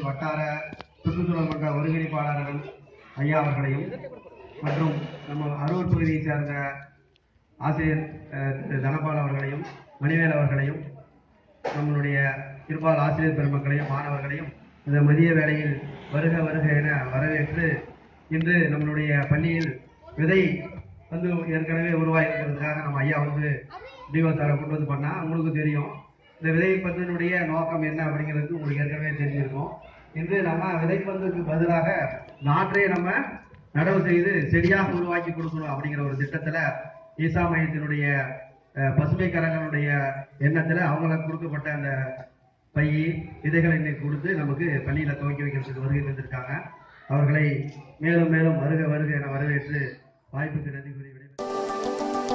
வட்டார சுற்றுச்சூழல் மன்ற ஒருங்கிணைப்பாளர்கள் ஐயா அவர்களையும் மற்றும் நம்ம அரூர் பகுதியை சேர்ந்த ஆசிரியர் அஹ், திரு தனபால் அவர்களையும் மணிவேல் அவர்களையும் நம்மளுடைய இருபால் ஆசிரியர் பெருமக்களையும் மாணவர்களையும் இந்த மதிய வேளையில் வருக வருக என வரவேற்று இன்று நம்மளுடைய பள்ளியில் விதை வந்து ஏற்கனவே உருவாயிருக்கிறதுக்காக நம்ம ஐயா வந்து டிஓ சாரை கொண்டு வந்து பண்ணா உங்களுக்கு தெரியும் இந்த விதைப்பந்தினுடைய நோக்கம் என்ன அப்படிங்கிறது உங்களுக்கு ஏற்கனவே தெரிஞ்சிருக்கும் இன்று நம்ம விதைப்பந்துக்கு பதிலாக நாற்றை நம்ம நடவு செய்து செடியாக உருவாக்கி கொடுக்கணும் அப்படிங்கிற ஒரு திட்டத்துல ஈசா மையத்தினுடைய அஹ், பசுமை கரங்களுடைய எண்ணத்துல அவங்களுக்கு கொடுக்கப்பட்ட அந்த பை விதைகளை இன்னைக்கு கொடுத்து நமக்கு பள்ளியில துவக்கி வைக்கிறதுக்கு வருகை தந்திருக்காங்க அவர்களை மேலும் மேலும் வருக வருக என வரவேற்று வாய்ப்புக்கு நன்றி கூறி விடைபெறுகிறேன்.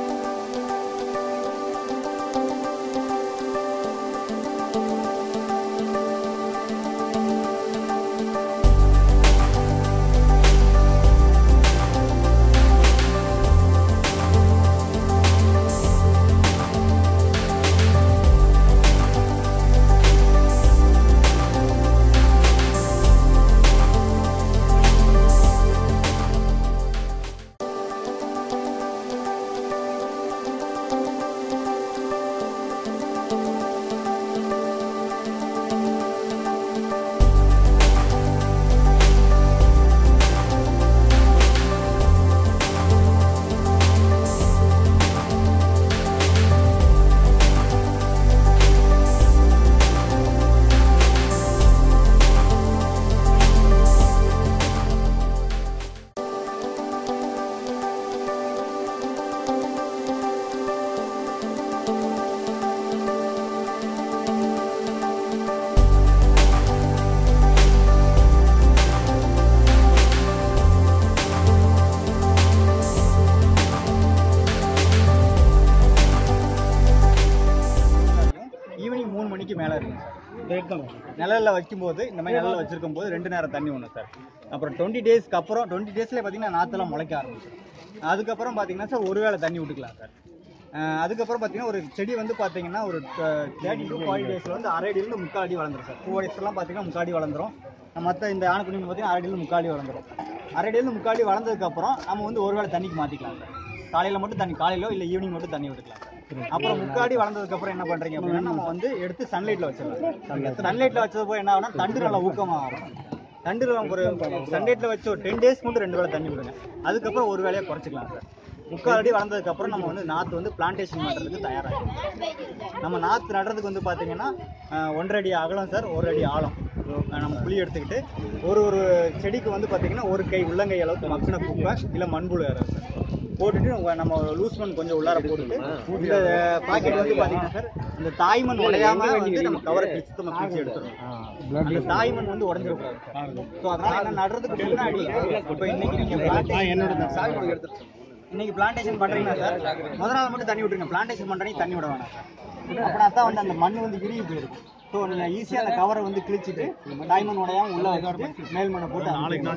ஈவினிங் மூணு மணிக்கு மேலே இருக்குங்க சார் நிழலில் வைக்கும்போது இந்த மாதிரி நிழலில் வச்சிருக்கும் போது ரெண்டு நேரம் தண்ணி ஒன்று சார் அப்புறம் டுவெண்ட்டி டேஸ்க்கு அப்புறம் டுவெண்ட்டி டேஸில் பார்த்தீங்கன்னா நாற்றெல்லாம் முளைக்க ஆரம்பிச்சிடும் அதுக்கப்புறம் பார்த்தீங்கன்னா சார் ஒரு வேளை தண்ணி விட்டுக்கலாம் சார் அஹ் அதுக்கப்புறம் பார்த்தீங்கன்னா ஒரு செடி வந்து பார்த்தீங்கன்னா ஒரு தேர்ட்டி டு ஃபார்ட்டி டேஸில் வந்து அரை அடியிலிருந்து முக்கால் அடி வளர்ந்துரும் சார் டூ டேஸ்லாம் பார்த்தீங்கன்னா முக்கால் அடி வளர்ந்துரும் மற்ற இந்த ஆணுக்குடி பார்த்தீங்கன்னா அரை அடியிலிருந்து முக்கால் அடி வளர்ந்துரும் அரை அடியிலிருந்து முக்கால் அடி வளர்ந்ததுக்கப்புறம் நம்ம வந்து ஒரு வேளை தண்ணிக்கு மாற்றிக்கலாம் சார் காலையில் மட்டும் தண்ணி காலையிலோ இல்லை ஈவினிங் மட்டும் தண்ணி விட்டுக்கலாம் சார் அப்புறம் முக்காடி வளர்ந்ததுக்கு அப்புறம் என்ன பண்றீங்க அப்படின்னா நம்ம வந்து எடுத்து சன்லைட்ல வச்சிடலாம் சன்லைட்ல வச்சது போய் என்ன ஆகும்னா தண்டு நல்லா ஊக்கமா வரும் தண்டு ஒரு சன்லைட்ல வச்சு ஒரு டென் டேஸ் மட்டும் ரெண்டு வேளை தண்ணி விடுங்க அதுக்கப்புறம் ஒரு வேலையை குறைச்சிக்கலாம் சார் முக்கால் அடி வளர்ந்ததுக்கு அப்புறம் நம்ம வந்து நாத்து வந்து பிளான்டேஷன் பண்றதுக்கு தயாராகும் நம்ம நாத்து நடுறதுக்கு வந்து பாத்தீங்கன்னா அஹ், ஒன்றரை அடி அகலம் சார் ஒரு அடி ஆழம் அஹ், நம்ம குழி எடுத்துக்கிட்டு ஒரு ஒரு செடிக்கு வந்து பாத்தீங்கன்னா ஒரு கை உள்ளங்கை அளவுக்கு மக்கின குப்பை இல்லை மண்புழு இடம் சார் போட்டுட்டு உங்க- நம்ம லூஸ் மண் கொஞ்சம் உள்ளார போட்டுட்டு இந்த பாக்கெட் வந்து பாத்தீங்கன்னா சார் இந்த தாய்மண் உடையாம வந்து நம்ம கவரை கிழிச்சு நம்ம கிழிச்சு எடுத்துருவோம் அந்த தாய்மண் வந்து உடஞ்சிடக்கூடாது ஸோ அதனால என்ன நடுறதுக்கு முன்னாடி இப்போ இன்னைக்கு நீங்க plantation- இன்னைக்கு பிளான்டேஷன் பண்றீங்கன்னா சார் முதல் நாள் மட்டும் தண்ணி விட்டுருங்க பிளான்டேஷன் பண்றீங்க தண்ணி விட வேணாம் சார் அப்படின்னா தான் வந்து அந்த மண் வந்து இறுகி போயிருக்கும் ஸோ நீங்கள் ஈஸியாக அந்த கவரை வந்து கிழிச்சிட்டு டைமண்ட் உடையாம உள்ள வச்சுட்டு மேல் மண்ணை போட்டு நாளைக்கு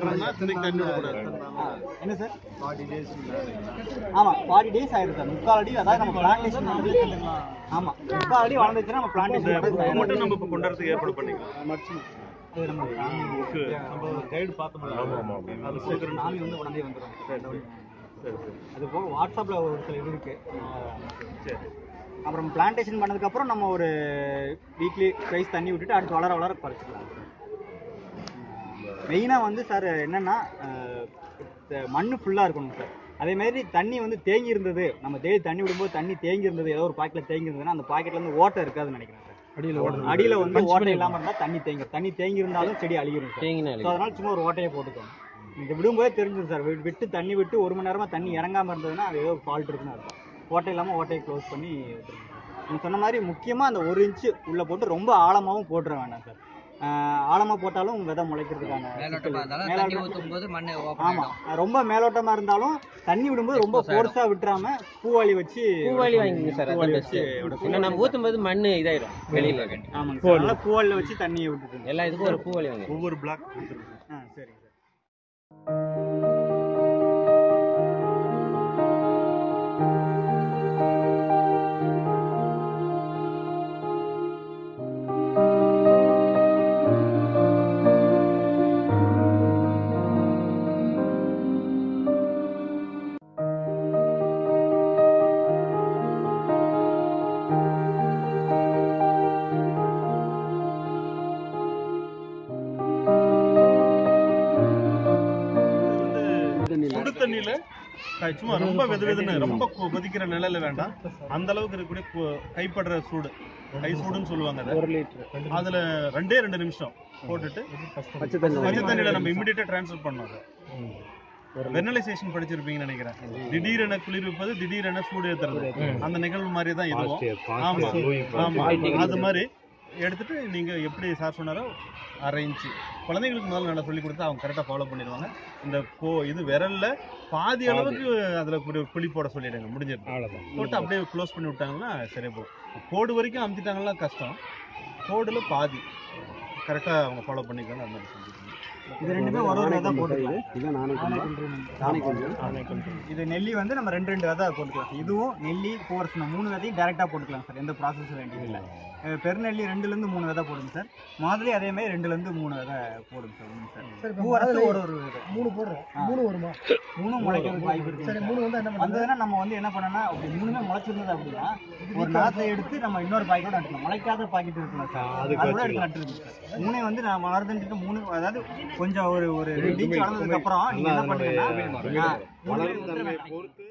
என்ன சார் ஆமா ஃபார்ட்டி டேஸ் ஆயிருக்கு சார் முக்கால் அடி அதாவது நம்ம பிளான்டேஷன் வந்து ஆமா முக்கால் அடி வளர்ந்துச்சுன்னா நம்ம பிளான்டேஷன் மட்டும் நம்ம இப்போ கொண்டுறதுக்கு ஏற்பாடு பண்ணிக்கலாம் அது நம்ம நம்ம கைடு பார்த்தோம்ல அது சீக்கிரம் நாமி வந்து உடனே வந்துடும் அது போக வாட்ஸ்அப்பில் ஒரு சில இது இருக்கு சரி அப்புறம் பிளான்டேஷன் பண்ணதுக்கப்புறம் நம்ம ஒரு வீக்லி ப்ரைஸ் தண்ணி விட்டுட்டு அடுத்து வளர வளர குறைச்சிக்கலாம் மெயினாக வந்து சார் என்னன்னா மண் ஃபுல்லாக இருக்கணும் சார் அதே மாதிரி தண்ணி வந்து தேங்கி இருந்தது நம்ம தேடி தண்ணி விடும்போது தண்ணி தேங்கி இருந்தது ஏதோ ஒரு பாக்கெட்டில் தேங்கி இருந்ததுன்னா அந்த பாக்கெட்ல வந்து ஓட்டை இருக்காதுன்னு நினைக்கிறேன் சார் அடியில் அடியில் வந்து ஓட்டை இல்லாமல் இருந்தால் தண்ணி தேங்கி தண்ணி தேங்கி இருந்தாலும் செடி அழிகிரும் சார் ஸோ அதனால சும்மா ஒரு ஓட்டையை போட்டுக்கோங்க இது விடும்போதே தெரிஞ்சிடும் சார் வி- விட்டு தண்ணி விட்டு ஒரு மணி நேரமா தண்ணி இறங்காம இருந்ததுன்னா அது ஏதோ ஃபால்ட் இருக்குன்னு அர்த்தம் ஓட்டை இல்லாமல் ஓட்டையை க்ளோஸ் பண்ணி விட்டுருங்க நீங்க சொன்ன மாதிரி முக்கியமா அந்த ஒரு இன்ச்சு உள்ள போட்டு ரொம்ப ஆழமாவும் போட்டுற வேண்டாம் சார் ஆஹ் ஆழமா போட்டாலும் விதை முளைக்கிறதுக்கான மேலோட்டமா சிக்கல் இருந்தாலும் இருக்கு. தண்ணி மேலோட்டம் ஊத்தும் போது மண்ணு ஆமா ரொம்ப மேலோட்டமா இருந்தாலும் தண்ணி விடும்போது ரொம்ப ஃபோர்ஸா விட்டுறாம பூவாளி வச்சு பூவாளி வாங்கிங்க சார் பூவாளி அதான் வச்சு பெஸ்ட் விட ஏன்னா நம்ம ஊத்தும் போது மண்ணு இதாயிடும் வெளியில ஆமாங்க சார் அதனால பூவாளில வச்சு தண்ணியை விட்டுருங்க எல்லா இதுக்கும் ஒரு பூவாளி வாங்க ஒவ்வொரு பிளாக் ஆ சரிங்க சார் தண்ணியில க- சும்மா ரொம்ப வெது வெதுன்னு ரொம்ப கொ- கொதிக்கிற நிலையில வேண்டாம் அந்த அளவுக்கு இருக்கக்கூடிய கொ- கைப்படுற சூடு கை சூடுன்னு சொல்லுவாங்க அதை. அதுல ரெண்டே ரெண்டு நிமிஷம் போட்டுட்டு பச்சை தண்ணியில நம்ம இமிடியேட்டா டிரான்ஸ்ஃபர் பண்ணோம் அதை வெர்னலைசேஷன் படிச்சிருப்பீங்கன்னு நினைக்கிறேன் திடீரென குளிர்விப்பது திடீரென சூடு ஏத்துறது அந்த நிகழ்வு மாதிரி தான் இதுவும் ஆமா ஆமா அது மாதிரி எடுத்துட்டு நீங்க எப்படி சார் சொன்னாரோ அரை இன்ச்சு குழந்தைங்களுக்கு முதல்ல நல்லா சொல்லி கொடுத்தா அவங்க கரெக்டாக ஃபாலோ பண்ணிடுவாங்க இந்த கோ இது விரல்ல பாதி அளவுக்கு அதுல ஒரு குழி போட சொல்லிடுங்க முடிஞ்சிடும் போட்டு அப்படியே க்ளோஸ் பண்ணி விட்டாங்கன்னா சரியா போகும் கோடு வரைக்கும் அமுத்திட்டாங்கன்னா கஷ்டம் கோடுல பாதி கரெக்டா அவங்க ஃபாலோ பண்ணிக்கலாம் அந்த மாதிரி செஞ்சுக்கணும் இது ரெண்டுமே ஒரு ஒரு விதை போட்டுக்கலாம் இது நெல்லி வந்து நம்ம ரெண்டு ரெண்டு விதை போட்டுக்கலாம் இதுவும் நெல்லி பூவரசு மூணு விதையும் டேரெக்டாக போட்டுக்கலாம் சார் எந்த ப்ராசஸும் வேண்டியதில்லை அஹ் பெருநெல்லி ரெண்டுலேருந்து மூணு விதை போடுங்க சார் மாதிரி அதே மாதிரி ரெண்டுலேருந்து மூணு விதை போடுங்க சார் ஒண்ணுங்க சார் பூவரசு ஒரு ஒரு விதை மூணு போடுறோம் ஆ. மூணு வருமா மூணும் முளைக்கிறதுக்கு வாய்ப்பு இருக்கு சரி மூணு வந்து என்ன பண்ணுறது வந்ததுன்னா நம்ம வந்து என்ன பண்ணோம்னா அப்படி மூணுமே முளைச்சிருந்தது அப்படின்னா ஒரு நாத்தை எடுத்து நம்ம இன்னொரு பாக்கெட்டோட நட்டுக்கலாம் முளைக்காத பாக்கெட் இருக்குல்ல சார் அது கூட எடுத்து நட்டுருக்கு சார் மூணே வந்து நான் வளர்ந்துட்டு மூணு அதாவது கொஞ்சம் ஒரு ஒரு ரெண்டு இன்ச் வளர்ந்ததுக்கு அப்புறம் நீங்க என்ன பண்ணுங்கன்னா ஆ, மூணு வளரும் தன்மையை பொறுத்து